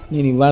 నేను ఇవాళ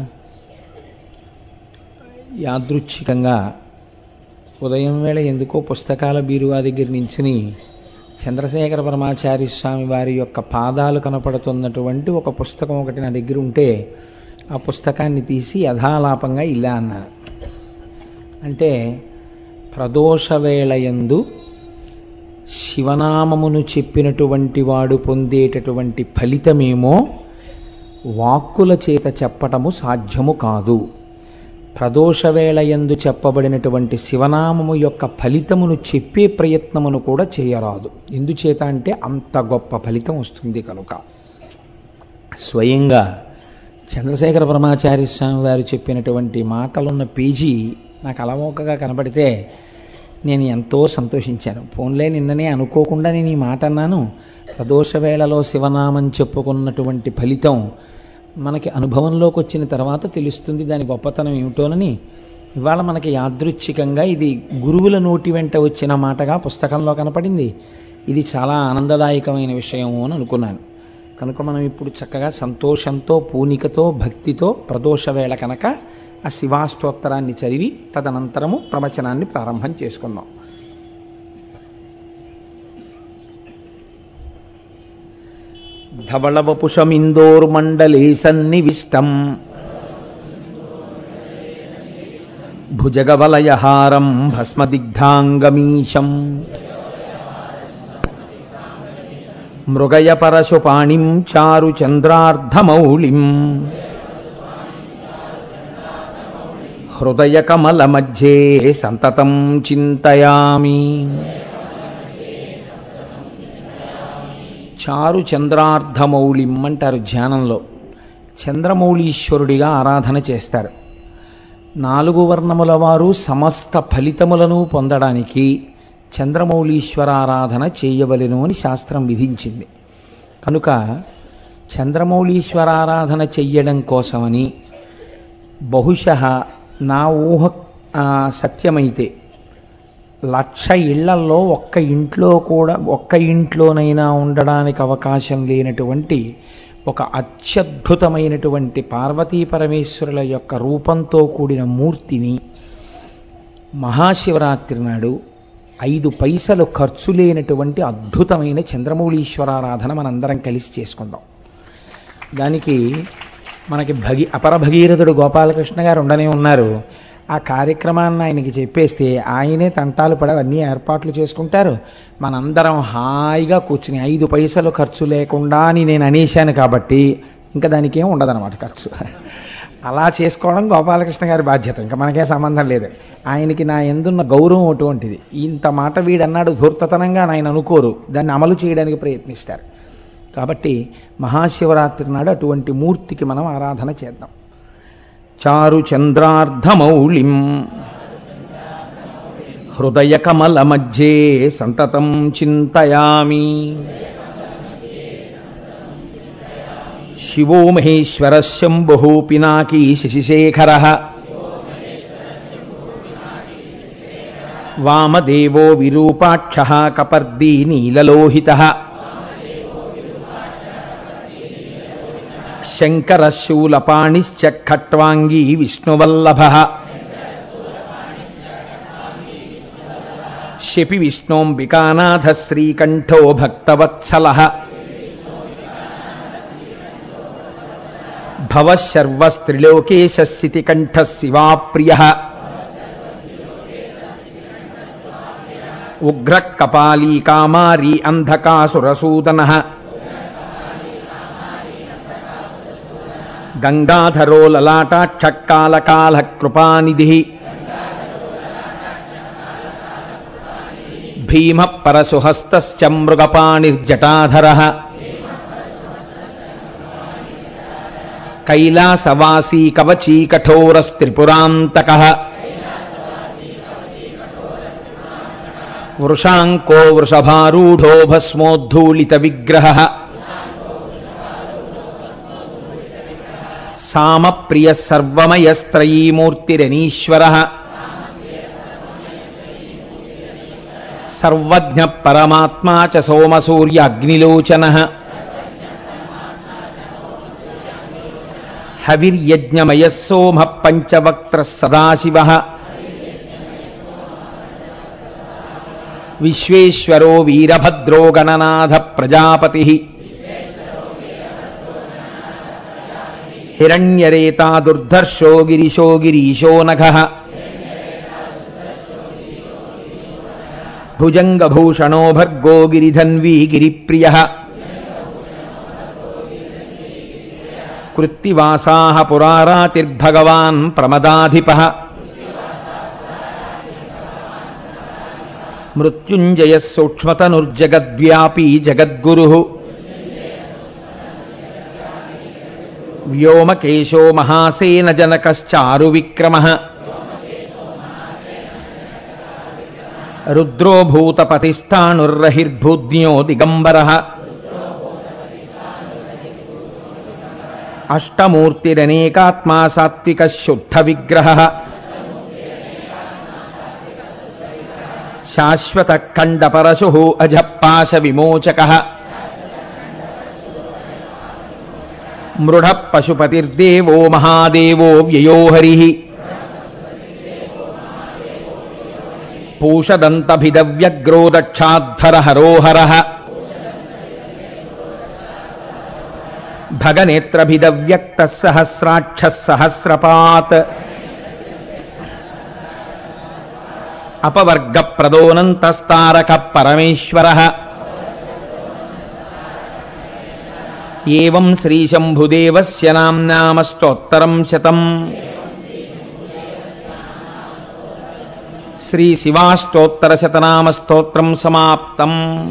యాదృచ్ఛికంగా ఉదయం వేళ ఎందుకో పుస్తకాల బీరువా దగ్గర నించుని చంద్రశేఖర పరమాచార్య స్వామి వారి యొక్క పాదాలు కనపడుతున్నటువంటి ఒక పుస్తకం ఒకటి నా దగ్గర ఉంటే ఆ పుస్తకాన్ని తీసి యథాలాపంగా ఇలా అన్నాను అంటే ప్రదోషవేళయందు శివనామమును చెప్పినటువంటి వాడు పొందేటటువంటి ఫలితమేమో వాక్కుల చేత చెప్పటము సాధ్యము కాదు ప్రదోషవేళయందు చెప్పబడినటువంటి శివనామము యొక్క ఫలితమును చెప్పే ప్రయత్నమును కూడా చేయరాదు ఎందుచేత అంటే అంత గొప్ప ఫలితం వస్తుంది కనుక స్వయంగా చంద్రశేఖర పరమాచార్య స్వామి వారు చెప్పినటువంటి మాటలున్న పేజీ నాకు అలవోకగా కనబడితే నేను ఎంతో సంతోషించాను ఫోన్లే నిన్ననే అనుకోకుండా నేను ఈ మాట అన్నాను ప్రదోష వేళలో శివనామం చెప్పుకున్నటువంటి ఫలితం మనకి అనుభవంలోకి వచ్చిన తర్వాత తెలుస్తుంది దాని గొప్పతనం ఏమిటోనని ఇవాళ మనకి యాదృచ్ఛికంగా ఇది గురువుల నోటి వెంట వచ్చిన మాటగా పుస్తకంలో కనపడింది ఇది చాలా ఆనందదాయకమైన విషయము అని అనుకున్నాను కనుక మనం ఇప్పుడు చక్కగా సంతోషంతో పూనికతో భక్తితో ప్రదోష వేళ కనుక ఆ శివాష్టోత్తరాన్ని చదివి తదనంతరము ప్రవచనాన్ని ప్రారంభం చేసుకుందాం ధవళవపుషమిందోర్మండలే సన్నివిష్టం భుజగవలయహారం భస్మదిగ్ధాంగమీశం మృగయ పరశుపాణిం చారు చంద్రార్ధమౌళిం హృదయ కమల మధ్యే సంతతం చింతయామి చారు చంద్రార్ధమౌళిం అంటారు ధ్యానంలో చంద్రమౌళీశ్వరుడిగా ఆరాధన చేస్తారు నాలుగు వర్ణముల వారు సమస్త ఫలితములను పొందడానికి చంద్రమౌళీశ్వరారాధన చేయవలెను అని శాస్త్రం విధించింది కనుక చంద్రమౌళీశ్వరారాధన చెయ్యడం కోసమని బహుశ నా ఊహ సత్యమైతే లక్ష ఇళ్లల్లో ఒక్క ఇంట్లో కూడా ఒక్క ఇంట్లోనైనా ఉండడానికి అవకాశం లేనటువంటి ఒక అత్యద్భుతమైనటువంటి పార్వతీ పరమేశ్వరుల యొక్క రూపంతో కూడిన మూర్తిని మహాశివరాత్రి నాడు ఐదు పైసలు ఖర్చు లేనటువంటి అద్భుతమైన చంద్రమౌళీశ్వరారాధన మనందరం కలిసి చేసుకుందాం దానికి మనకి భగి అపర భగీరథుడు గోపాలకృష్ణ గారు ఉండనే ఉన్నారు ఆ కార్యక్రమాన్ని ఆయనకి చెప్పేస్తే ఆయనే తంటాలు పడి అన్నీ ఏర్పాట్లు చేసుకుంటారు మనందరం హాయిగా కూర్చుని ఐదు పైసలు ఖర్చు లేకుండా అని నేను అనేశాను కాబట్టి ఇంకా దానికి ఏం ఉండదన్నమాట ఖర్చు అలా చేసుకోవడం గోపాలకృష్ణ గారి బాధ్యత ఇంకా మనకే సంబంధం లేదు ఆయనకి నా ఎందున్న గౌరవం అటువంటిది ఇంత మాట వీడన్నాడు ధూర్తతనంగా ఆయన అనుకోరు దాన్ని అమలు చేయడానికి ప్రయత్నిస్తారు కాబట్టి మహాశివరాత్రి నాడు అటువంటి మూర్తికి మనం ఆరాధన చేద్దాం చారు చంద్రార్ధమౌళిం హృదయ కమల మధ్యే సంతతం చింతయామి శివో మహేశ్వర శంభు పినాకీ శశిశేఖర వామదేవో విరూపాక్ష కపర్దీ నీలలోహిత శంకరశూలపాణిశ్చ ఖట్వాంగీ విష్ణువల్లభ శపి విష్ణోంబికానాథ శ్రీకంఠో భక్తవత్సల భవశర్వస్త్రిలోకేశస్థితికంఠ శివాప్రియ ఉగ్ర కపాలీ కామారీ అంధకాసురసూదన గంగాధరో లలాటాక్షకాలకాల కృపానిధి భీమ పరసుహస్త మృగపాణిర్జటాధర కైలాసవాసీ కవచీ కఠోరస్త్రిపురాంతక వృషాంకో వృషభారూఢో భస్మోద్ధూళిత విగ్రహ సామప్రియ సర్వమయస్త్రయీమూర్తిరనీశ్వర సర్వజ్ఞ పరమాత్మా చ సోమసూర్య అగ్నిలోచన హవిర్యజ్ఞమయ సోమ పంచవక్త్ర సదాశివ విశ్వేశ్వరో వీరభద్రో గణనాథ ప్రజాపతి హిరణ్యరేతా దుర్ధర్షో గిరిశో గిరీశో నఘ భుజంగభూషణో భర్గో గిరిధన్వీ గిరిప్రియ కృత్తివాసా పురారాతిర్భగవాన్ ప్రమదాధిప మృత్యుంజయ సూక్ష్మతనుర్జగద్వ్యాపీ జగద్గురు వ్యోమకేశో మహాసేన జనకశ్చారు విక్రమ రుద్రో భూతపతిస్థాణుర్రహిర్భూజ్ఞో దిగంబర అష్టమూర్తిరనేకాత్మా సాత్విక శుద్ధ విగ్రహ శాశ్వత ఖండ పరశు అజపాశ విమోచక మృఢ పశుపతిర్దేవో మహాదేవో వ్యయో హరి పూషదంతభిదవ్యగ్రో దక్షాద్ధర హరోహర భగనేత్రభిదవ్యక్త సహస్రాక్ష సహస్రపాత్ అపవర్గ ప్రదోనంతస్తారక పరమేశ్వర ఏం శ్రీశంభుదేవస్య నామ్నామష్టోత్తరం శతం శ్రీ శివాష్టోత్తర శతనామ స్తోత్రం సమాప్తం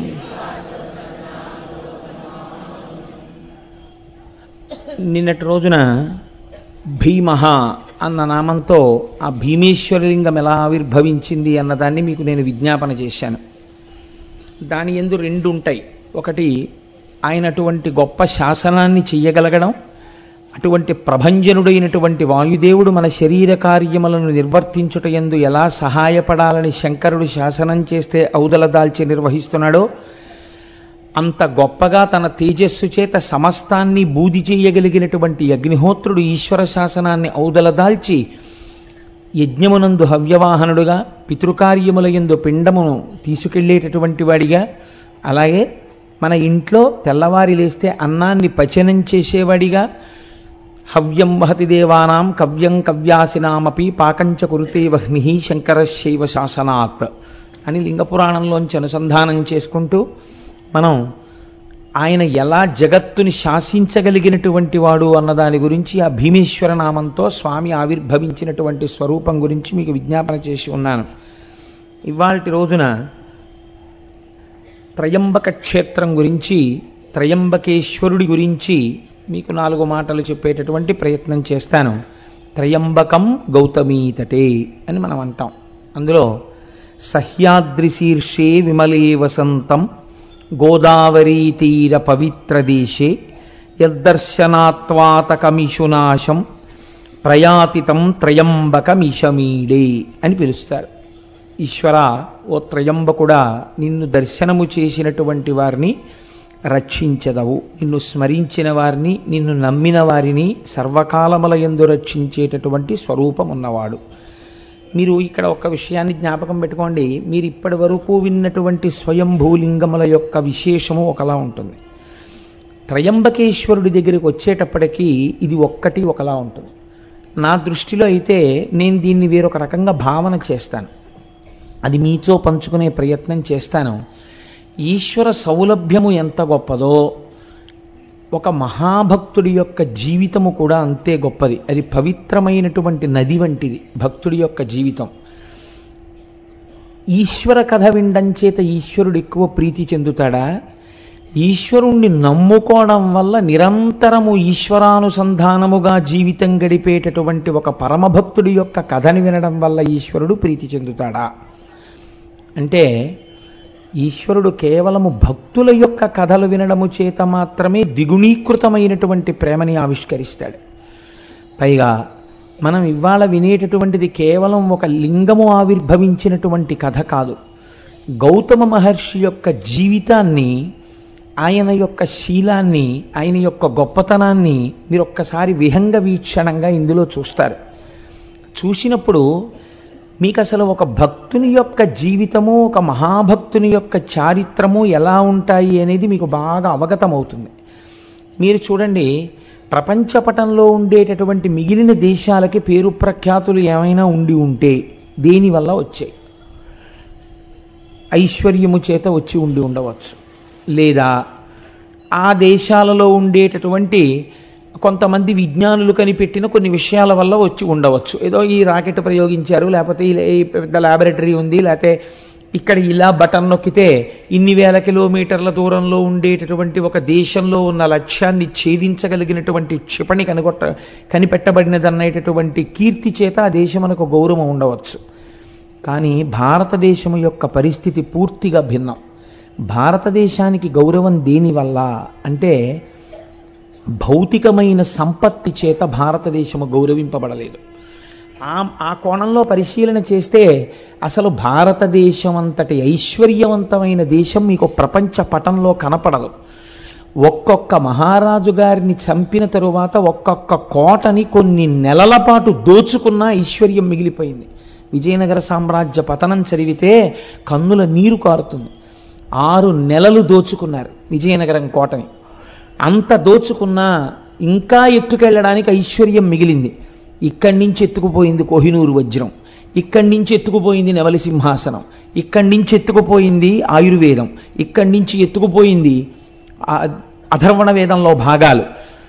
నిన్నటి రోజున భీమహ అన్న నామంతో ఆ భీమేశ్వరలింగం ఎలా ఆవిర్భవించింది అన్నదాన్ని మీకు నేను విజ్ఞాపన చేశాను దాని ఎందు రెండు ఉంటాయి ఒకటి ఆయన అటువంటి గొప్ప శాసనాన్ని చెయ్యగలగడం అటువంటి ప్రభంజనుడైనటువంటి వాయుదేవుడు మన శరీర కార్యములను నిర్వర్తించుట ఎందు ఎలా సహాయపడాలని శంకరుడు శాసనం చేస్తే ఔదల దాల్చి నిర్వహిస్తున్నాడో అంత గొప్పగా తన తేజస్సు చేత సమస్తాన్ని బూది చేయగలిగినటువంటి అగ్నిహోత్రుడు ఈశ్వర శాసనాన్ని ఔదల దాల్చి యజ్ఞమునందు హవ్యవాహనుడుగా పితృకార్యముల యందు పిండమును తీసుకెళ్లేటటువంటి వాడిగా అలాగే మన ఇంట్లో తెల్లవారి లేస్తే అన్నాన్ని పచనం చేసేవాడిగా హవ్యం వహతి దేవానాం కవ్యం కవ్యాసినామపి పాకంచ కురుతే వహ్ని శంకరశైవ శాసనాత్ అని లింగపురాణంలోంచి అనుసంధానం చేసుకుంటూ మనం ఆయన ఎలా జగత్తుని శాసించగలిగినటువంటి వాడు అన్నదాని గురించి ఆ భీమేశ్వర నామంతో స్వామి ఆవిర్భవించినటువంటి స్వరూపం గురించి మీకు విజ్ఞాపన చేసి ఉన్నాను ఇవాళ రోజున త్రయంబక క్షేత్రం గురించి త్రయంబకేశ్వరుడి గురించి మీకు నాలుగు మాటలు చెప్పేటటువంటి ప్రయత్నం చేస్తాను త్రయంబకం గౌతమీతటే అని మనం అంటాం అందులో సహ్యాద్రి శీర్షే విమలే వసంతం గోదావరీ తీర పవిత్ర దేశే యద్దర్శనాత్వాతకమిషునాశం ప్రయాతితం త్రయంబకమిషమీడే అని పిలుస్తారు ఈశ్వర ఓ త్రయంబకుడా నిన్ను దర్శనము చేసినటువంటి వారిని రక్షించదవు నిన్ను స్మరించిన వారిని నిన్ను నమ్మిన వారిని సర్వకాలముల యందు రక్షించేటటువంటి స్వరూపం ఉన్నవాడు మీరు ఇక్కడ ఒక విషయాన్ని జ్ఞాపకం పెట్టుకోండి మీరు ఇప్పటి వరకు విన్నటువంటి స్వయంభూలింగముల యొక్క విశేషము ఒకలా ఉంటుంది త్రయంబకేశ్వరుడి దగ్గరికి వచ్చేటప్పటికీ ఇది ఒక్కటి ఒకలా ఉంటుంది నా దృష్టిలో అయితే నేను దీన్ని వేరొక రకంగా భావన చేస్తాను అది మీతో పంచుకునే ప్రయత్నం చేస్తాను ఈశ్వర సౌలభ్యము ఎంత గొప్పదో ఒక మహాభక్తుడి యొక్క జీవితము కూడా అంతే గొప్పది అది పవిత్రమైనటువంటి నది వంటిది భక్తుడి యొక్క జీవితం ఈశ్వర కథ వినడం చేత ఈశ్వరుడు ఎక్కువ ప్రీతి చెందుతాడా ఈశ్వరుణ్ణి నమ్ముకోవడం వల్ల నిరంతరము ఈశ్వరానుసంధానముగా జీవితం గడిపేటటువంటి ఒక పరమభక్తుడి యొక్క కథని వినడం వల్ల ఈశ్వరుడు ప్రీతి చెందుతాడా అంటే ఈశ్వరుడు కేవలము భక్తుల యొక్క కథలు వినడము చేత మాత్రమే దిగుణీకృతమైనటువంటి ప్రేమని ఆవిష్కరిస్తాడు పైగా మనం ఇవాళ వినేటటువంటిది కేవలం ఒక లింగము ఆవిర్భవించినటువంటి కథ కాదు గౌతమ మహర్షి యొక్క జీవితాన్ని ఆయన యొక్క శీలాన్ని ఆయన యొక్క గొప్పతనాన్ని మీరు ఒక్కసారి విహంగ వీక్షణంగా ఇందులో చూస్తారు చూసినప్పుడు మీకు అసలు ఒక భక్తుని యొక్క జీవితము ఒక మహాభక్తుని యొక్క చారిత్రము ఎలా ఉంటాయి అనేది మీకు బాగా అవగతమవుతుంది మీరు చూడండి ప్రపంచపటంలో ఉండేటటువంటి మిగిలిన దేశాలకి పేరు ప్రఖ్యాతులు ఏమైనా ఉండి ఉంటే దేనివల్ల వచ్చాయి ఐశ్వర్యము చేత వచ్చి ఉండి ఉండవచ్చు లేదా ఆ దేశాలలో ఉండేటటువంటి కొంతమంది విజ్ఞానులు కనిపెట్టిన కొన్ని విషయాల వల్ల వచ్చి ఉండవచ్చు ఏదో ఈ రాకెట్ ప్రయోగించారు లేకపోతే ఈ- ఈ పెద్ద ల్యాబొరేటరీ ఉంది లేకపోతే ఇక్కడ ఇలా బటన్ నొక్కితే ఇన్ని వేల కిలోమీటర్ల దూరంలో ఉండేటటువంటి ఒక దేశంలో ఉన్న లక్ష్యాన్ని ఛేదించగలిగినటువంటి క్షిపణి కనుగొట్ట కనిపెట్టబడినదన్నటువంటి కీర్తి చేత ఆ దేశమునకు గౌరవం ఉండవచ్చు కానీ భారతదేశం యొక్క పరిస్థితి పూర్తిగా భిన్నం భారతదేశానికి గౌరవం దేనివల్ల అంటే భౌతికమైన సంపత్తి చేత భారతదేశము గౌరవింపబడలేదు ఆ ఆ కోణంలో పరిశీలన చేస్తే అసలు భారతదేశం అంతటి ఐశ్వర్యవంతమైన దేశం మీకు ప్రపంచ పటంలో కనపడదు ఒక్కొక్క మహారాజు గారిని చంపిన తరువాత ఒక్కొక్క కోటని కొన్ని నెలల పాటు దోచుకున్న ఐశ్వర్యం మిగిలిపోయింది విజయనగర సామ్రాజ్య పతనం చదివితే కన్నుల నీరు కారుతుంది ఆరు నెలలు దోచుకున్నారు విజయనగరం కోటని అంత దోచుకున్నా ఇంకా ఎత్తుకెళ్ళడానికి ఐశ్వర్యం మిగిలింది ఇక్కడి నుంచి ఎత్తుకుపోయింది కోహినూరు వజ్రం ఇక్కడి నుంచి ఎత్తుకుపోయింది నెవలి సింహాసనం ఇక్కడి నుంచి ఎత్తుకుపోయింది ఆయుర్వేదం ఇక్కడి నుంచి ఎత్తుకుపోయింది ఆ అధర్వణ వేదంలో భాగాలు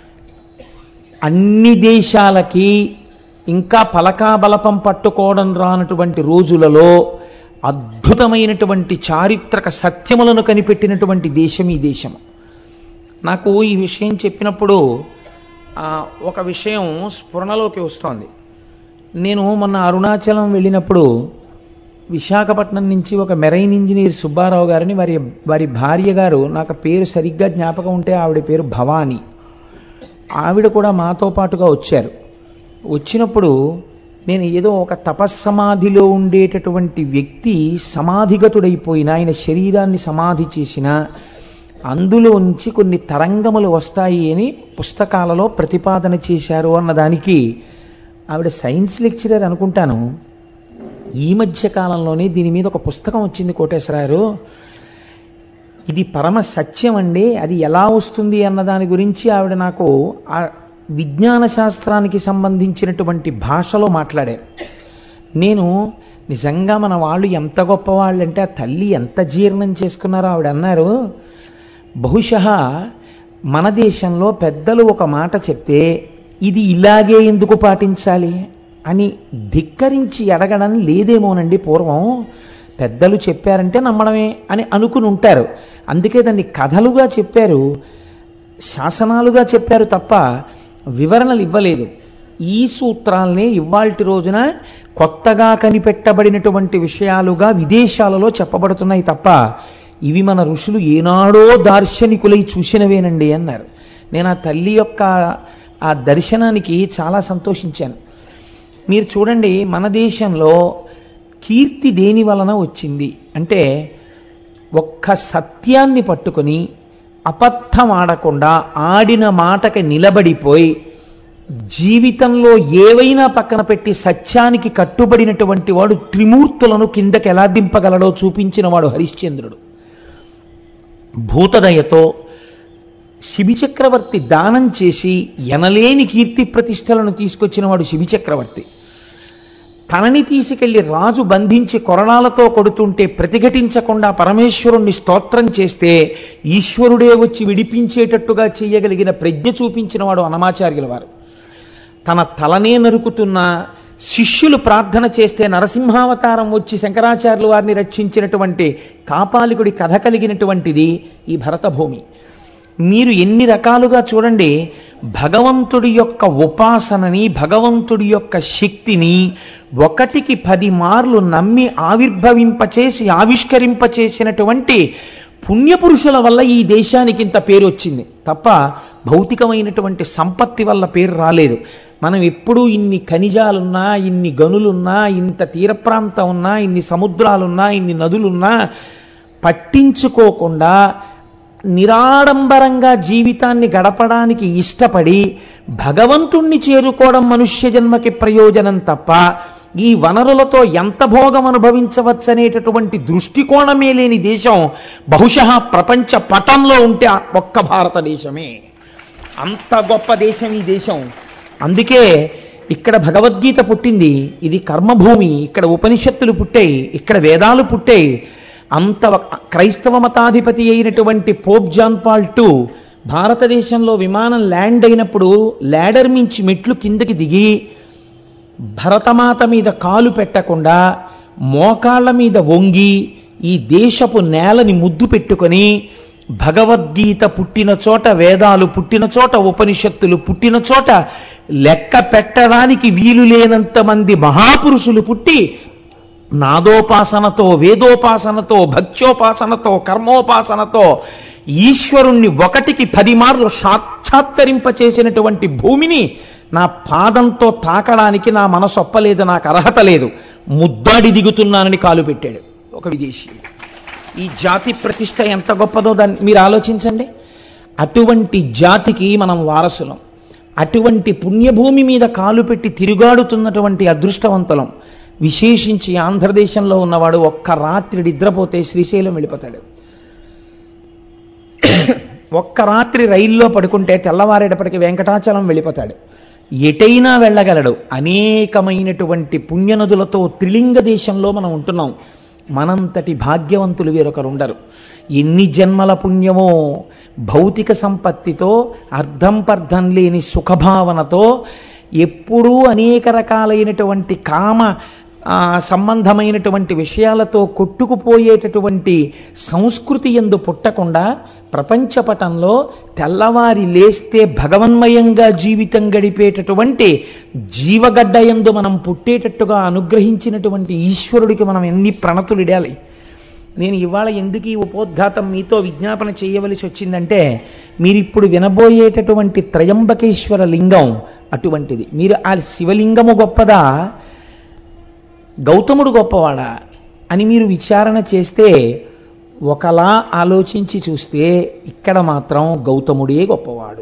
అన్ని దేశాలకి ఇంకా పలకాబలపం పట్టుకోవడం రానటువంటి రోజులలో అద్భుతమైనటువంటి చారిత్రక సత్యములను కనిపెట్టినటువంటి దేశం ఈ దేశం నాకు ఈ విషయం చెప్పినప్పుడు ఆ, ఒక విషయం స్ఫురణలోకి వస్తోంది నేను మొన్న అరుణాచలం వెళ్ళినప్పుడు విశాఖపట్నం నుంచి ఒక మెరైన్ ఇంజనీర్ సుబ్బారావు గారిని వారి వారి భార్య గారు నాకు పేరు సరిగ్గా జ్ఞాపకం ఉంటే ఆవిడ పేరు భవానీ ఆవిడ కూడా మాతో పాటుగా వచ్చారు వచ్చినప్పుడు నేను ఏదో ఒక తపస్సమాధిలో ఉండేటటువంటి వ్యక్తి సమాధిగతుడైపోయిన ఆయన శరీరాన్ని సమాధి చేసిన అందులోంచి కొన్ని తరంగములు వస్తాయి అని పుస్తకాలలో ప్రతిపాదన చేశారు అన్నదానికి ఆవిడ సైన్స్ లెక్చరర్ అనుకుంటాను ఈ మధ్య కాలంలోనే దీని మీద ఒక పుస్తకం వచ్చింది కోటేశ్వరారు ఇది పరమ సత్యం అండి అది ఎలా వస్తుంది అన్న దాని గురించి ఆవిడ నాకు ఆ విజ్ఞాన శాస్త్రానికి సంబంధించినటువంటి భాషలో మాట్లాడారు నేను నిజంగా మన వాళ్ళు ఎంత గొప్పవాళ్ళు అంటే ఆ తల్లి ఎంత జీర్ణం చేసుకున్నారో ఆవిడ అన్నారు బహుశः మన దేశంలో పెద్దలు ఒక మాట చెప్తే ఇది ఇలాగే ఎందుకు పాటించాలి అని ధిక్కరించి అడగడం లేదేమోనండి పూర్వం పెద్దలు చెప్పారంటే నమ్మడమే అని అనుకుని ఉంటారు అందుకే దాన్ని కథలుగా చెప్పారు శాసనాలుగా చెప్పారు తప్ప వివరణలు ఇవ్వలేదు ఈ సూత్రాల్ని ఇవాల్టి రోజున కొత్తగా కనిపెట్టబడినటువంటి విషయాలుగా విదేశాలలో చెప్పబడుతున్నాయి తప్ప ఇవి మన ఋషులు ఏనాడో దార్శనికులై చూసినవేనండి అన్నారు నేను ఆ తల్లి యొక్క ఆ దర్శనానికి చాలా సంతోషించాను మీరు చూడండి మన దేశంలో కీర్తి దేని వలన వచ్చింది అంటే ఒక్క సత్యాన్ని పట్టుకొని అబద్ధం ఆడకుండా ఆడిన మాటకి నిలబడిపోయి జీవితంలో ఏవైనా పక్కన పెట్టి సత్యానికి కట్టుబడినటువంటి వాడు త్రిమూర్తులను కిందకి ఎలా దింపగలడో చూపించిన వాడు హరిశ్చంద్రుడు భూతదయతో శిబిచక్రవర్తి దానం చేసి ఎనలేని కీర్తి ప్రతిష్టలను తీసుకొచ్చిన వాడు శిబిచక్రవర్తి తనని తీసుకెళ్లి రాజు బంధించి కొరణాలతో కొడుతుంటే ప్రతిఘటించకుండా పరమేశ్వరుణ్ణి స్తోత్రం చేస్తే ఈశ్వరుడే వచ్చి విడిపించేటట్టుగా చేయగలిగిన ప్రజ్ఞ చూపించిన వాడు అనమాచార్యుల వారు తన తలనే నరుకుతున్న శిష్యులు ప్రార్థన చేస్తే నరసింహావతారం వచ్చి శంకరాచార్యుల వారిని రక్షించినటువంటి కాపాలికుడి కథ కలిగినటువంటిది ఈ భరతభూమి మీరు ఎన్ని రకాలుగా చూడండి భగవంతుడి యొక్క ఉపాసనని భగవంతుడి యొక్క శక్తిని ఒకటికి పది మార్లు నమ్మి ఆవిర్భవింపచేసి ఆవిష్కరింపచేసినటువంటి పుణ్యపురుషుల వల్ల ఈ దేశానికి ఇంత పేరు వచ్చింది తప్ప భౌతికమైనటువంటి సంపత్తి వల్ల పేరు రాలేదు మనం ఎప్పుడూ ఇన్ని ఖనిజాలున్నా ఇన్ని గనులున్నా ఇంత తీర ప్రాంతం ఉన్నా ఇన్ని సముద్రాలున్నా ఇన్ని నదులున్నా పట్టించుకోకుండా నిరాడంబరంగా జీవితాన్ని గడపడానికి ఇష్టపడి భగవంతుణ్ణి చేరుకోవడం మనుష్య జన్మకి ప్రయోజనం తప్ప ఈ వనరులతో ఎంత భోగం అనుభవించవచ్చనేటటువంటి దృష్టికోణమే లేని దేశం బహుశः ప్రపంచ పటంలో ఉంటే ఆ ఒక్క భారతదేశమే అంత గొప్ప దేశం ఈ దేశం అందుకే ఇక్కడ భగవద్గీత పుట్టింది ఇది కర్మభూమి ఇక్కడ ఉపనిషత్తులు పుట్టాయి ఇక్కడ వేదాలు పుట్టాయి అంత క్రైస్తవ మతాధిపతి అయినటువంటి పోప్ జాన్ పాల్ టూ భారతదేశంలో విమానం ల్యాండ్ అయినప్పుడు ల్యాడర్ మించి మెట్లు కిందకి దిగి భరతమాత మీద కాలు పెట్టకుండా మోకాళ్ళ మీద వంగి ఈ దేశపు నేలని ముద్దు పెట్టుకొని భగవద్గీత పుట్టిన చోట వేదాలు పుట్టిన చోట ఉపనిషత్తులు పుట్టిన చోట లెక్క పెట్టడానికి వీలు లేనంత మంది మహాపురుషులు పుట్టి నాదోపాసనతో వేదోపాసనతో భక్త్యోపాసనతో కర్మోపాసనతో ఈశ్వరుణ్ణి ఒకటికి పది మార్లు సాక్షాత్కరింప చేసినటువంటి భూమిని నా పాదంతో తాకడానికి నా మనసు ఒప్పలేదు నాకు అర్హత లేదు ముద్దాడి దిగుతున్నానని కాలు పెట్టాడు ఒక విదేశీ ఈ జాతి ప్రతిష్ట ఎంత గొప్పదో దాన్ని మీరు ఆలోచించండి అటువంటి జాతికి మనం వారసులం అటువంటి పుణ్యభూమి మీద కాలు పెట్టి తిరుగాడుతున్నటువంటి అదృష్టవంతులం విశేషించి ఆంధ్రదేశంలో ఉన్నవాడు ఒక్క రాత్రి నిద్రపోతే శ్రీశైలం వెళ్ళిపోతాడు ఒక్క రాత్రి రైల్లో పడుకుంటే తెల్లవారేటప్పటికి వెంకటాచలం వెళ్ళిపోతాడు ఎటైనా వెళ్ళగలడు అనేకమైనటువంటి పుణ్యనదులతో త్రిలింగ దేశంలో మనం ఉంటున్నాం మనంతటి భాగ్యవంతులు వేరొకరు ఉండరు ఎన్ని జన్మల పుణ్యమో భౌతిక సంపత్తితో అర్థం పర్థం లేని సుఖభావనతో ఎప్పుడూ అనేక రకాలైనటువంటి కామ ఆ, సంబంధమైనటువంటి విషయాలతో కొట్టుకుపోయేటటువంటి సంస్కృతి ఎందు పుట్టకుండా ప్రపంచపటంలో తెల్లవారి లేస్తే భగవన్మయంగా జీవితం గడిపేటటువంటి జీవగడ్డ ఎందు మనం పుట్టేటట్టుగా అనుగ్రహించినటువంటి ఈశ్వరుడికి మనం ఎన్ని ప్రణతులు ఇడాలి నేను ఇవాళ ఎందుకు ఈ ఉపోద్ఘాతం మీతో విజ్ఞాపన చేయవలసి వచ్చిందంటే మీరు ఇప్పుడు వినబోయేటటువంటి త్రయంబకేశ్వర లింగం అటువంటిది మీరు ఆ శివలింగము గొప్పదా గౌతముడు గొప్పవాడా అని మీరు విచారణ చేస్తే ఒకలా ఆలోచించి చూస్తే ఇక్కడ మాత్రం గౌతముడే గొప్పవాడు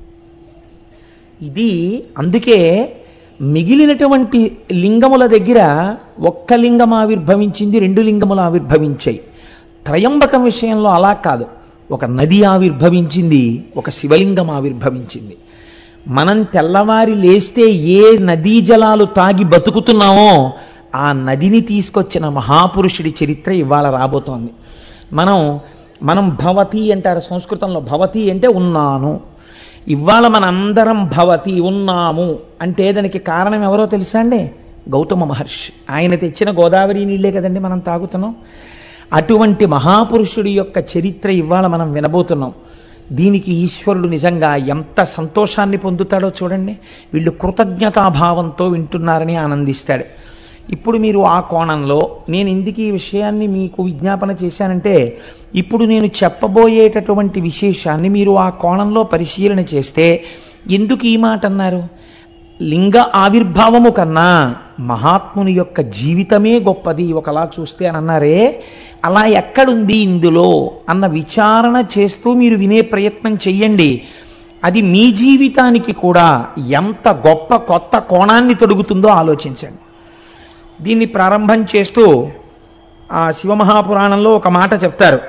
ఇది అందుకే మిగిలినటువంటి లింగముల దగ్గర ఒక్క లింగం ఆవిర్భవించింది రెండు లింగములు ఆవిర్భవించాయి త్రయంబకం విషయంలో అలా కాదు ఒక నది ఆవిర్భవించింది ఒక శివలింగం ఆవిర్భవించింది మనం తెల్లవారి లేస్తే ఏ నదీ జలాలు తాగి బతుకుతున్నామో ఆ నదిని తీసుకొచ్చిన మహాపురుషుడి చరిత్ర ఇవాళ రాబోతోంది మనం మనం భవతి అంటారు సంస్కృతంలో భవతి అంటే ఉన్నాను ఇవాళ మనందరం భవతి ఉన్నాము అంటే దానికి కారణం ఎవరో తెలుసా అండి గౌతమ మహర్షి ఆయన తెచ్చిన గోదావరి నీళ్ళే కదండి మనం తాగుతున్నాం అటువంటి మహాపురుషుడి యొక్క చరిత్ర ఇవాళ మనం వినబోతున్నాం దీనికి ఈశ్వరుడు నిజంగా ఎంత సంతోషాన్ని పొందుతాడో చూడండి వీళ్ళు కృతజ్ఞతాభావంతో వింటున్నారని ఆనందిస్తాడు ఇప్పుడు మీరు ఆ కోణంలో నేను ఎందుకు ఈ విషయాన్ని మీకు విజ్ఞాపన చేశానంటే ఇప్పుడు నేను చెప్పబోయేటటువంటి విశేషాన్ని మీరు ఆ కోణంలో పరిశీలన చేస్తే ఎందుకు ఈ మాట అన్నారు లింగ ఆవిర్భావము కన్నా మహాత్ముని యొక్క జీవితమే గొప్పది ఒకలా చూస్తే అని అన్నారే అలా ఎక్కడుంది ఇందులో అన్న విచారణ చేస్తూ మీరు వినే ప్రయత్నం చెయ్యండి అది మీ జీవితానికి కూడా ఎంత గొప్ప కొత్త కోణాన్ని తొడుగుతుందో ఆలోచించండి దీన్ని ప్రారంభం చేస్తూ ఆ శివమహాపురాణంలో ఒక మాట చెప్తారు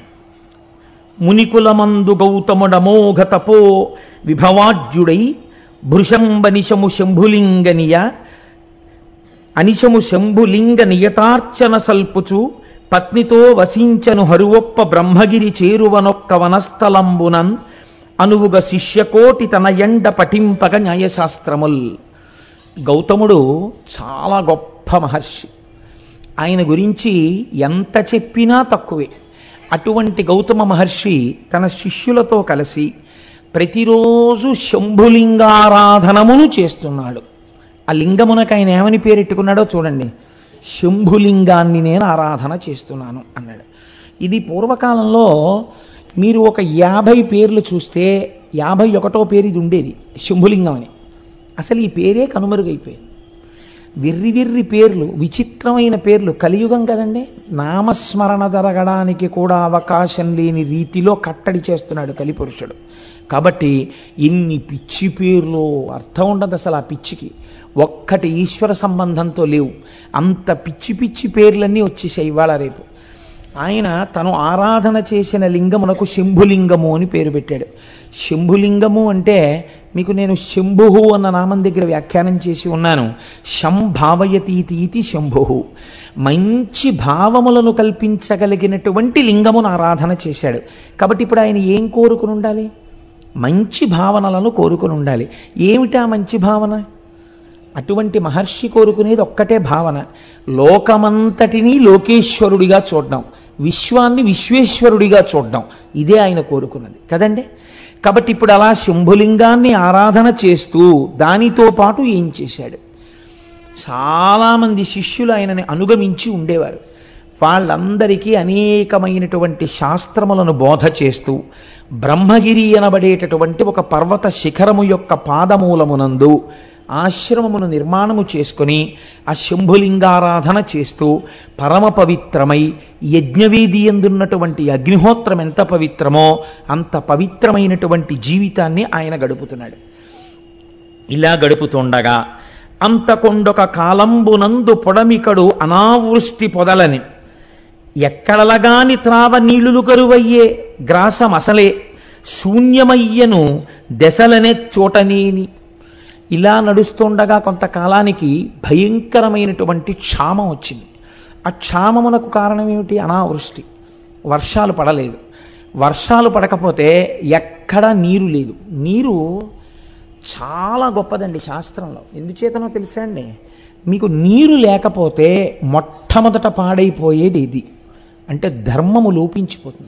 మునికులమందు గౌతముడమోఘ తపో విభవాజ్యుడై భృశంబనిశము శంభులింగనియ అనిశము శంభులింగ నియతార్చన సల్పుచు పత్నితో వసించను హరువొప్ప బ్రహ్మగిరి చేరువనొక్క వనస్థలంబునన్ అనువుగ శిష్యకోటి తన ఎండ పఠింపగ న్యాయశాస్త్రముల్ గౌతముడు చాలా గొప్ప మహర్షి ఆయన గురించి ఎంత చెప్పినా తక్కువే అటువంటి గౌతమ మహర్షి తన శిష్యులతో కలిసి ప్రతిరోజు శంభులింగారాధనమును చేస్తున్నాడు ఆ లింగమునకు ఆయన ఏమని పేరెట్టుకున్నాడో చూడండి శంభులింగాన్ని నేను ఆరాధన చేస్తున్నాను అన్నాడు ఇది పూర్వకాలంలో మీరు ఒక యాభై పేర్లు చూస్తే యాభై ఒకటో పేరు ఇది ఉండేది శంభులింగం అని అసలు ఈ పేరే కనుమరుగైపోయింది వెర్రి వెర్రి పేర్లు విచిత్రమైన పేర్లు కలియుగం కదండి నామస్మరణ జరగడానికి కూడా అవకాశం లేని రీతిలో కట్టడి చేస్తున్నాడు కలిపురుషుడు కాబట్టి ఇన్ని పిచ్చి పేర్లు అర్థం ఉండదు అసలు ఆ పిచ్చికి ఒక్కటి ఈశ్వర సంబంధంతో లేవు అంత పిచ్చి పిచ్చి పేర్లన్నీ వచ్చేసాయి ఇవాళ రేపు ఆయన తను ఆరాధన చేసిన లింగమునకు శంభులింగము అని పేరు పెట్టాడు శంభులింగము అంటే మీకు నేను శంభుహు అన్న నామం దగ్గర వ్యాఖ్యానం చేసి ఉన్నాను శం భావయతీతి ఇది శంభుహు మంచి భావములను కల్పించగలిగినటువంటి లింగమును ఆరాధన చేశాడు కాబట్టి ఇప్పుడు ఆయన ఏం కోరుకుని ఉండాలి మంచి భావనలను కోరుకుని ఉండాలి ఏమిటా మంచి భావన అటువంటి మహర్షి కోరుకునేది ఒక్కటే భావన లోకమంతటినీ లోకేశ్వరుడిగా చూడడం విశ్వాన్ని విశ్వేశ్వరుడిగా చూడడం ఇదే ఆయన కోరుకున్నది కదండి కాబట్టి ఇప్పుడు అలా శంభులింగాన్ని ఆరాధన చేస్తూ దానితో పాటు ఏం చేశాడు చాలామంది శిష్యులు ఆయనని అనుగమించి ఉండేవారు వాళ్ళందరికీ అనేకమైనటువంటి శాస్త్రములను బోధ చేస్తూ బ్రహ్మగిరి అనబడేటటువంటి ఒక పర్వత శిఖరము యొక్క పాదమూలమునందు ఆశ్రమమును నిర్మాణము చేసుకుని ఆ శంభులింగారాధన చేస్తూ పరమ పవిత్రమై యజ్ఞవేది ఎందున్నటువంటి అగ్నిహోత్రం ఎంత పవిత్రమో అంత పవిత్రమైనటువంటి జీవితాన్ని ఆయన గడుపుతున్నాడు ఇలా గడుపుతుండగా అంతకొండొక కాలంబునందు పొడమికడు అనావృష్టి పొదలని ఎక్కడలగాని త్రావ నీళ్లు కరువయ్యే గ్రాసమసలే శూన్యమయ్యను దశలనే చోటనేని ఇలా నడుస్తుండగా కొంతకాలానికి భయంకరమైనటువంటి క్షామం వచ్చింది ఆ క్షామమునకు కారణం ఏమిటి అనావృష్టి వర్షాలు పడలేదు వర్షాలు పడకపోతే ఎక్కడా నీరు లేదు నీరు చాలా గొప్పదండి శాస్త్రంలో ఎందుచేతనో తెలుసా అండి మీకు నీరు లేకపోతే మొట్టమొదట పాడైపోయేది ఇది అంటే ధర్మము లోపించిపోతుంది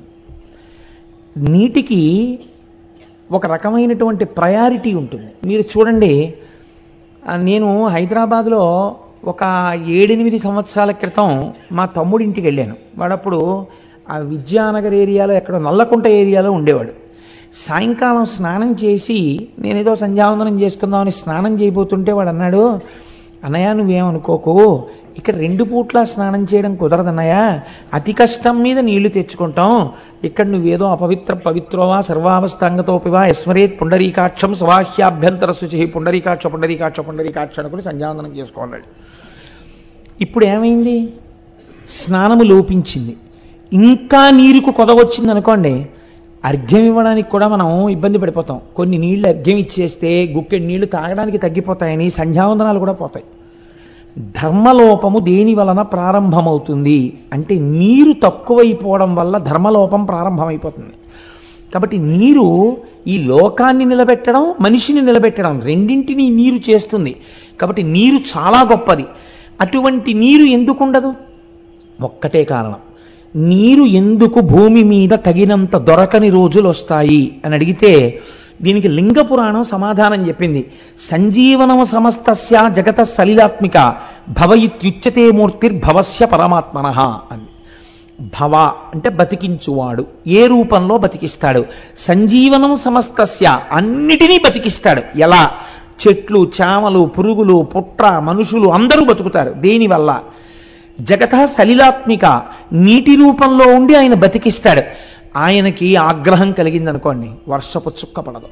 నీటికి ఒక రకమైనటువంటి ప్రయారిటీ ఉంటుంది మీరు చూడండి ఆ, నేను హైదరాబాద్లో ఒక ఏడెనిమిది సంవత్సరాల క్రితం మా తమ్ముడింటికి వెళ్ళాను వాడప్పుడు ఆ విద్యానగర్ ఏరియాలో ఎక్కడో నల్లకుంట ఏరియాలో ఉండేవాడు సాయంకాలం స్నానం చేసి నేనేదో సంధ్యావందనం చేసుకుందామని స్నానం చేయబోతుంటే వాడు అన్నాడు అన్నయ్య నువ్వేమనుకోకు ఇక్కడ రెండు పూట్ల స్నానం చేయడం కుదరదన్నయ్య అతి కష్టం మీద నీళ్లు తెచ్చుకుంటాం ఇక్కడ నువ్వేదో అపవిత్ర పవిత్రోవా సర్వావస్థాంగతోపివా యస్మరేత్ పుండరీకాక్షం స్వాహ్యాభ్యంతర శుచి పుండరీకాక్ష పుండరీకాక్ష పుండరీకాక్ష అనుకుని సంధ్యావందనం చేసుకోన్నాడు ఇప్పుడు ఏమైంది స్నానము లోపించింది ఇంకా నీరుకు కొదవచ్చింది అనుకోండి అర్ఘ్యం ఇవ్వడానికి కూడా మనం ఇబ్బంది పడిపోతాం కొన్ని నీళ్లు అర్ఘ్యం ఇచ్చేస్తే గుక్కెడు నీళ్లు తాగడానికి తగ్గిపోతాయని సంధ్యావందనాలు కూడా పోతాయి ధర్మలోపము దేని వలన ప్రారంభమవుతుంది అంటే నీరు తక్కువైపోవడం వల్ల ధర్మలోపం ప్రారంభమైపోతుంది కాబట్టి నీరు ఈ లోకాన్ని నిలబెట్టడం మనిషిని నిలబెట్టడం రెండింటినీ నీరు చేస్తుంది కాబట్టి నీరు చాలా గొప్పది అటువంటి నీరు ఎందుకు ఉండదు ఒక్కటే కారణం నీరు ఎందుకు భూమి మీద తగినంత దొరకని రోజులు వస్తాయి అని అడిగితే దీనికి లింగ పురాణం సమాధానం చెప్పింది సంజీవనము సమస్తస్య జగత సలిలాత్మిక భవ ఇత్యుచ్యతే మూర్తిర్భవస్య పరమాత్మన అని భవ అంటే బతికించువాడు ఏ రూపంలో బతికిస్తాడు సంజీవనం సమస్తస్య అన్నిటినీ బతికిస్తాడు ఎలా చెట్లు చామలు పురుగులు పుట్ర మనుషులు అందరూ బతుకుతారు దేనివల్ల జగత సలిలాత్మిక నీటి రూపంలో ఉండి ఆయన బతికిస్తాడు ఆయనకి ఆగ్రహం కలిగిందనుకోండి వర్షపు చుక్క పడదు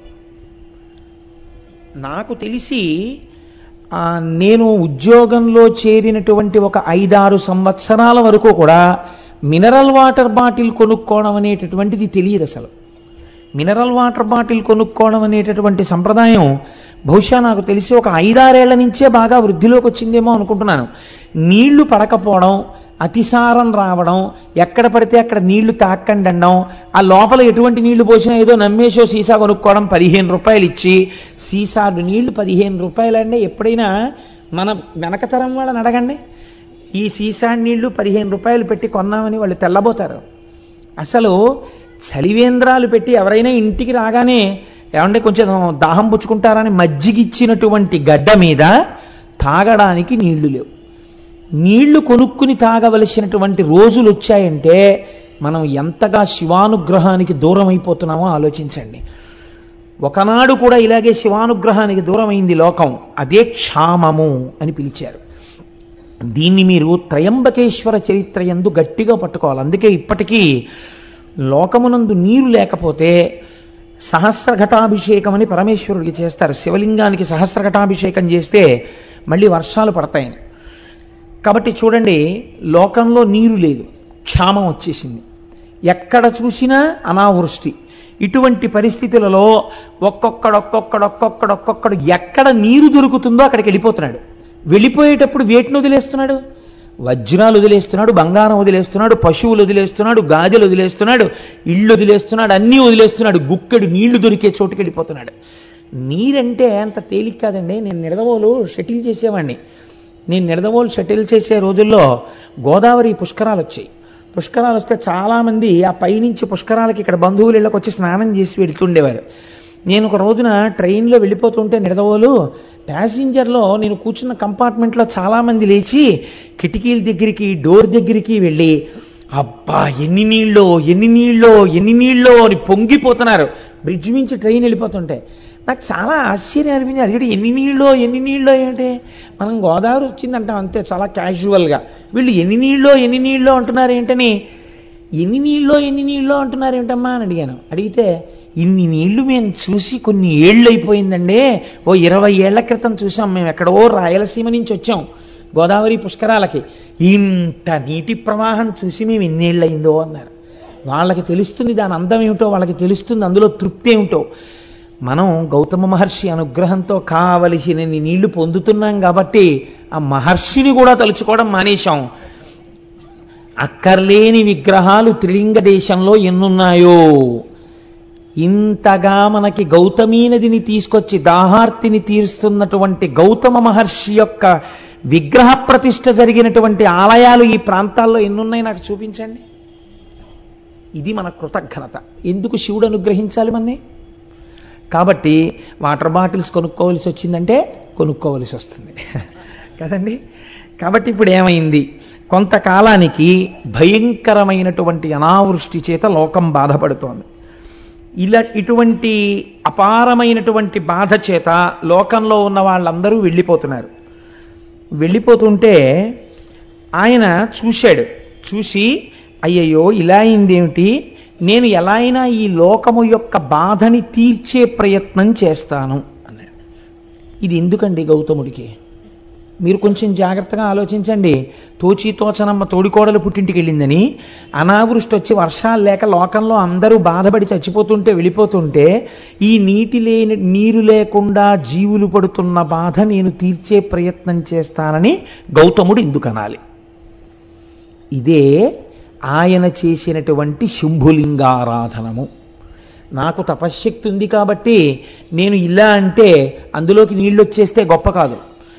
నాకు తెలిసి ఆ, నేను ఉద్యోగంలో చేరినటువంటి ఒక ఐదారు సంవత్సరాల వరకు కూడా మినరల్ వాటర్ బాటిల్ కొనుక్కోవడం అనేటటువంటిది తెలియదు అసలు మినరల్ వాటర్ బాటిల్ కొనుక్కోవడం అనేటటువంటి సంప్రదాయం బహుశా నాకు తెలిసి ఒక ఐదారేళ్ల నుంచే బాగా వృద్ధిలోకి వచ్చిందేమో అనుకుంటున్నాను నీళ్లు పడకపోవడం అతిసారం రావడం ఎక్కడ పడితే అక్కడ నీళ్లు తాకండి అనడం ఆ లోపల ఎటువంటి నీళ్లు పోసినా ఏదో నమ్మేసో సీసా కొనుక్కోవడం పదిహేను రూపాయలు ఇచ్చి సీసాలు నీళ్లు పదిహేను రూపాయలంటే ఎప్పుడైనా మన వెనకతరం వాళ్ళని అడగండి ఈ సీసా నీళ్లు పదిహేను రూపాయలు పెట్టి కొన్నామని వాళ్ళు తెల్లబోతారు అసలు చలివేంద్రాలు పెట్టి ఎవరైనా ఇంటికి రాగానే ఏమంటే కొంచెం దాహం పుచ్చుకుంటారని మజ్జిగిచ్చినటువంటి గడ్డ మీద తాగడానికి నీళ్లు లేవు నీళ్లు కొనుక్కుని తాగవలసినటువంటి రోజులు వచ్చాయంటే మనం ఎంతగా శివానుగ్రహానికి దూరం అయిపోతున్నామో ఆలోచించండి ఒకనాడు కూడా ఇలాగే శివానుగ్రహానికి దూరమైంది లోకం అదే క్షామము అని పిలిచారు దీన్ని మీరు త్రయంబకేశ్వర చరిత్ర ఎందు గట్టిగా పట్టుకోవాలి అందుకే ఇప్పటికీ లోకమునందు నీరు లేకపోతే సహస్రఘటాభిషేకం అని పరమేశ్వరుడికి చేస్తారు శివలింగానికి సహస్రఘటాభిషేకం చేస్తే మళ్ళీ వర్షాలు పడతాయని కాబట్టి చూడండి లోకంలో నీరు లేదు క్షామం వచ్చేసింది ఎక్కడ చూసినా అనావృష్టి ఇటువంటి పరిస్థితులలో ఒక్కొక్కడు ఒక్కొక్కడు ఒక్కొక్కడు ఒక్కొక్కడు ఎక్కడ నీరు దొరుకుతుందో అక్కడికి వెళ్ళిపోతున్నాడు వెళ్ళిపోయేటప్పుడు వేటిని వదిలేస్తున్నాడు వజ్రాలు వదిలేస్తున్నాడు బంగారం వదిలేస్తున్నాడు పశువులు వదిలేస్తున్నాడు గాజులు వదిలేస్తున్నాడు ఇళ్ళు వదిలేస్తున్నాడు అన్నీ వదిలేస్తున్నాడు గుక్కెడు నీళ్లు దొరికే చోటుకి వెళ్ళిపోతున్నాడు నీరంటే అంత తేలిక కాదండి నేను నిడదవోలు షటిల్ చేసేవాడిని నేను నిడదవోలు షటిల్ చేసే రోజుల్లో గోదావరి పుష్కరాలు వచ్చాయి పుష్కరాలు వస్తే చాలామంది ఆ పైనుంచి పుష్కరాలకి ఇక్కడ బంధువులు ఇళ్ళకి వచ్చి స్నానం చేసి వెళ్తుండేవారు నేను ఒక రోజున ట్రైన్లో వెళ్ళిపోతుంటే నిడదవోలు ప్యాసింజర్లో నేను కూర్చున్న కంపార్ట్మెంట్లో చాలామంది లేచి కిటికీల దగ్గరికి డోర్ దగ్గరికి వెళ్ళి అబ్బా ఎన్ని నీళ్ళో ఎన్ని నీళ్ళో ఎన్ని నీళ్ళో అని పొంగిపోతున్నారు బ్రిడ్జ్ నుంచి ట్రైన్ వెళ్ళిపోతుంటే నాకు చాలా ఆశ్చర్యం అనిపించింది అది ఎన్ని నీళ్ళో ఎన్ని నీళ్ళో ఏంటి మనం గోదావరి వచ్చిందంటాం అంతే చాలా క్యాజువల్గా వీళ్ళు ఎన్ని నీళ్ళో ఎన్ని నీళ్ళో అంటున్నారు ఏంటని ఎన్ని నీళ్ళో ఎన్ని నీళ్ళో అంటున్నారు ఏంటమ్మా అని అడిగాను అడిగితే ఇన్ని నీళ్లు మేము చూసి కొన్ని ఏళ్ళు అయిపోయిందండి ఓ ఇరవై ఏళ్ల క్రితం చూసాం మేము ఎక్కడో రాయలసీమ నుంచి వచ్చాం గోదావరి పుష్కరాలకి ఇంత నీటి ప్రవాహం చూసి మేము ఎన్నేళ్ళు అయిందో అన్నారు వాళ్ళకి తెలుస్తుంది దాని అందం ఏమిటో వాళ్ళకి తెలుస్తుంది అందులో తృప్తి ఏమిటో మనం గౌతమ మహర్షి అనుగ్రహంతో కావలసినన్ని నీళ్లు పొందుతున్నాం కాబట్టి ఆ మహర్షిని కూడా తలుచుకోవడం మానేశాం అక్కర్లేని విగ్రహాలు త్రిలింగ దేశంలో ఎన్నున్నాయో ఇంతగా మనకి గౌతమీ నదిని తీసుకొచ్చి దాహార్తిని తీరుస్తున్నటువంటి గౌతమ మహర్షి యొక్క విగ్రహ ప్రతిష్ఠ జరిగినటువంటి ఆలయాలు ఈ ప్రాంతాల్లో ఎన్నున్నాయి నాకు చూపించండి ఇది మన కృతజ్ఞత ఎందుకు శివుడు అనుగ్రహించాలి మన్ని కాబట్టి వాటర్ బాటిల్స్ కొనుక్కోవలసి వచ్చిందంటే కొనుక్కోవలసి వస్తుంది కదండి కాబట్టి ఇప్పుడు ఏమైంది కొంతకాలానికి భయంకరమైనటువంటి అనావృష్టి చేత లోకం బాధపడుతోంది ఇలా ఇటువంటి అపారమైనటువంటి బాధ చేత లోకంలో ఉన్న వాళ్ళందరూ వెళ్ళిపోతున్నారు వెళ్ళిపోతుంటే ఆయన చూశాడు చూసి అయ్యయ్యో ఇలా అయిందేమిటి నేను ఎలా అయినా ఈ లోకము యొక్క బాధని తీర్చే ప్రయత్నం చేస్తాను అన్నాడు ఇది ఎందుకండి గౌతముడికి మీరు కొంచెం జాగ్రత్తగా ఆలోచించండి తోచి తోచనమ్మ తోడికోడలు పుట్టింటికి వెళ్ళిందని అనావృష్టి వచ్చి వర్షాలు లేక లోకంలో అందరూ బాధపడి చచ్చిపోతుంటే వెళ్ళిపోతుంటే ఈ నీటి లేని నీరు లేకుండా జీవులు పడుతున్న బాధ నేను తీర్చే ప్రయత్నం చేస్తానని గౌతముడు ఎందుకు అనాలి ఇదే ఆయన చేసినటువంటి శంభులింగారాధనము నాకు తపశ్శక్తి ఉంది కాబట్టి నేను ఇలా అంటే అందులోకి నీళ్ళు వచ్చేస్తే గొప్ప కాదు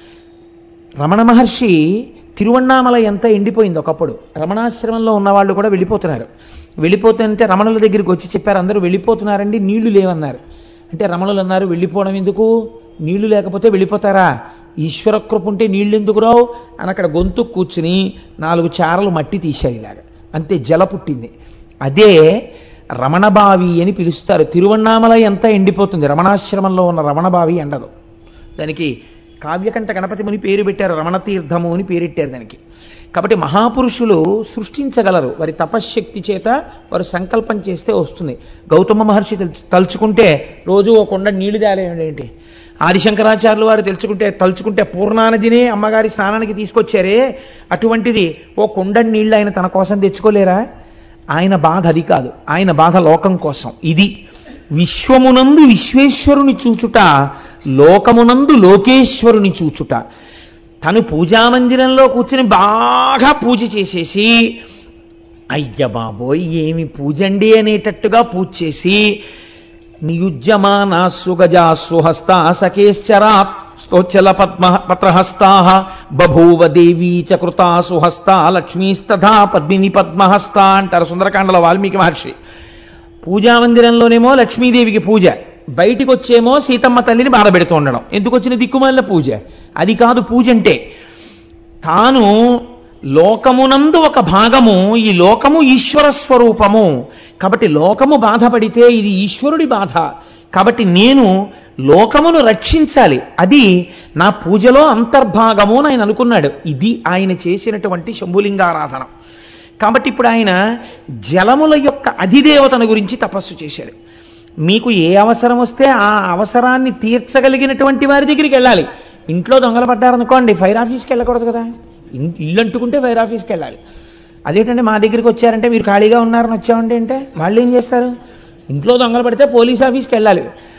రమణ మహర్షి తిరువണ്ണామల ఎంత ఎండిపోయింది ఒకప్పుడు రమణాశ్రమంలో ఉన్నవాళ్ళు కూడా వెళ్ళిపోతున్నారు వెళ్ళిపోతుంటే రమణుల దగ్గరికి వచ్చి చెప్పారు అందరూ వెళ్ళిపోతున్నారండి నీళ్లు లేవన్నారు అంటే రమణులు అన్నారు వెళ్ళిపోవడం ఎందుకు నీళ్లు లేకపోతే వెళ్ళిపోతారా ఈశ్వర కృప ఉంటే నీళ్ళు ఎందుకు రావు అని అక్కడ గొంతు కూర్చుని నాలుగు చారలు మట్టి తీశారు ఇలాగ అంతే జల పుట్టింది అదే రమణబావి అని పిలుస్తారు తిరువണ്ണామల ఎంత ఎండిపోతుంది రమణాశ్రమంలో ఉన్న రమణబావి ఎండదు దానికి కావ్యకంఠ గణపతి ముని పేరు పెట్టారు రమణతీర్థము అని పేరెట్టారు దానికి కాబట్టి మహాపురుషులు సృష్టించగలరు వారి తపశ్శక్తి చేత వారు సంకల్పం చేస్తే వస్తుంది గౌతమ మహర్షి తెలు- తలుచుకుంటే రోజు ఒక కొండ నీళ్లు తేలేంటి ఆదిశంకరాచార్యులు వారు తెలుసుకుంటే తలుచుకుంటే పూర్ణానదినే అమ్మగారి స్నానానికి తీసుకొచ్చారే అటువంటిది ఓ కొండ నీళ్లు ఆయన తన కోసం తెచ్చుకోలేరా ఆయన బాధ అది కాదు ఆయన బాధ లోకం కోసం ఇది విశ్వమునందు విశ్వేశ్వరుని చూచుట లోకమునందు లోకేశ్వరుని చూచుట తను పూజామందిరంలో కూర్చుని బాగా పూజ చేసేసి అయ్య బాబోయ్ ఏమి పూజండి అనేటట్టుగా పూజ చేసి నియుజ్యమానా సుగజా సుహస్తా సకేశ్చరా స్తోచల పద్మ పత్రహస్తా బభూవ దేవీ చ కృతా సుహస్తా లక్ష్మీస్తథా పద్మిని పద్మహస్త అంటారు సుందరకాండలో వాల్మీకి మహర్షి పూజామందిరంలోనేమో లక్ష్మీదేవికి పూజ బయటికి వచ్చేమో సీతమ్మ తల్లిని బాధపెడుతూ ఉండడం ఎందుకు వచ్చిన దిక్కుమాలిన పూజ అది కాదు పూజ అంటే తాను లోకమునందు ఒక భాగము ఈ లోకము ఈశ్వర స్వరూపము కాబట్టి లోకము బాధపడితే ఇది ఈశ్వరుడి బాధ కాబట్టి నేను లోకమును రక్షించాలి అది నా పూజలో అంతర్భాగము అని ఆయన అనుకున్నాడు ఇది ఆయన చేసినటువంటి శంభులింగారాధన కాబట్టి ఇప్పుడు ఆయన జలముల యొక్క అధిదేవతను గురించి తపస్సు చేశాడు మీకు ఏ అవసరం వస్తే ఆ అవసరాన్ని తీర్చగలిగినటువంటి వారి దగ్గరికి వెళ్ళాలి ఇంట్లో దొంగలు పడ్డారనుకోండి ఫైర్ ఆఫీస్కి వెళ్ళకూడదు కదా ఇన్- ఇల్లు అంటుకుంటే ఫైర్ ఆఫీస్కి వెళ్ళాలి అదేంటంటే మా దగ్గరికి వచ్చారంటే మీరు ఖాళీగా ఉన్నారని వచ్చామంటే అంటే వాళ్ళు ఏం చేస్తారు ఇంట్లో దొంగలు పడితే పోలీస్ ఆఫీస్కి వెళ్ళాలి